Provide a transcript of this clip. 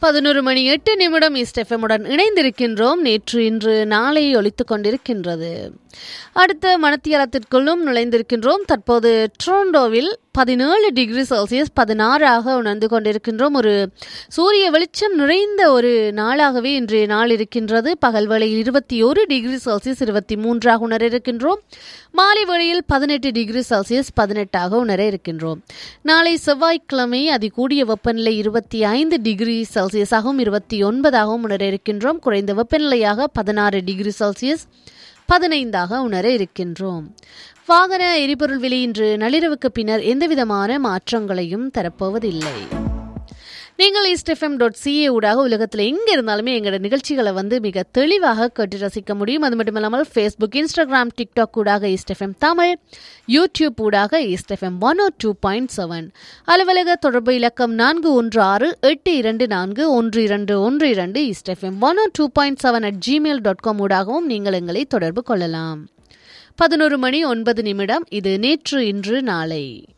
பதினொரு மணி எட்டு நிமிடம் இஸ்டெஃபமுடன் இணைந்திருக்கின்றோம் நேற்று இன்று நாளை ஒலித்துக் கொண்டிருக்கின்றது அடுத்த மணத்தியாலத்திற்குள்ளும் நுழைந்திருக்கின்றோம் தற்போது ட்ரோண்டோவில் பதினேழு டிகிரி செல்சியஸ் பதினாறாக உணர்ந்து கொண்டிருக்கின்றோம் ஒரு சூரிய வெளிச்சம் நிறைந்த ஒரு நாளாகவே இன்றைய நாள் இருக்கின்றது பகல் வேளையில் இருபத்தி ஒரு டிகிரி செல்சியஸ் இருபத்தி மூன்றாக உணர இருக்கின்றோம் மாலை வேளையில் பதினெட்டு டிகிரி செல்சியஸ் பதினெட்டாக உணர இருக்கின்றோம் நாளை செவ்வாய்க்கிழமை அதிகூடிய வெப்பநிலை இருபத்தி ஐந்து டிகிரி செல்சியஸாகவும் இருபத்தி ஒன்பதாகவும் உணர இருக்கின்றோம் குறைந்த வெப்பநிலையாக பதினாறு டிகிரி செல்சியஸ் பதினைந்தாக உணர இருக்கின்றோம் வாகன எரிபொருள் விலை இன்று நள்ளிரவுக்கு பின்னர் எந்தவிதமான மாற்றங்களையும் தரப்போவதில்லை நீங்கள் இஸ்டெஃப்எம் டாட் சிஏ ஊடாக உலகத்தில் எங்கே இருந்தாலுமே எங்களோட நிகழ்ச்சிகளை வந்து மிக தெளிவாக கேட்டு ரசிக்க முடியும் அது மட்டும் இல்லாமல் ஃபேஸ்புக் இன்ஸ்டாகிராம் டிக்டாக் ஊடாக இஸ்டெஃப்எம் தமிழ் யூடியூப் ஊடாக இஸ்டெஃப்எம் one O two point seven அலுவலக தொடர்பு இலக்கம் நான்கு ஒன்று ஆறு எட்டு இரண்டு நான்கு ஒன்று இரண்டு ஒன்று இரண்டு இஸ்டெஃப்எம் one O two point seven at Gmail dot com ஊடாகவும் நீங்கள் எங்களை தொடர்பு கொள்ளலாம் பதினோரு மணி ஒன்பது நிமிடம் இது நேற்று இன்று நாளை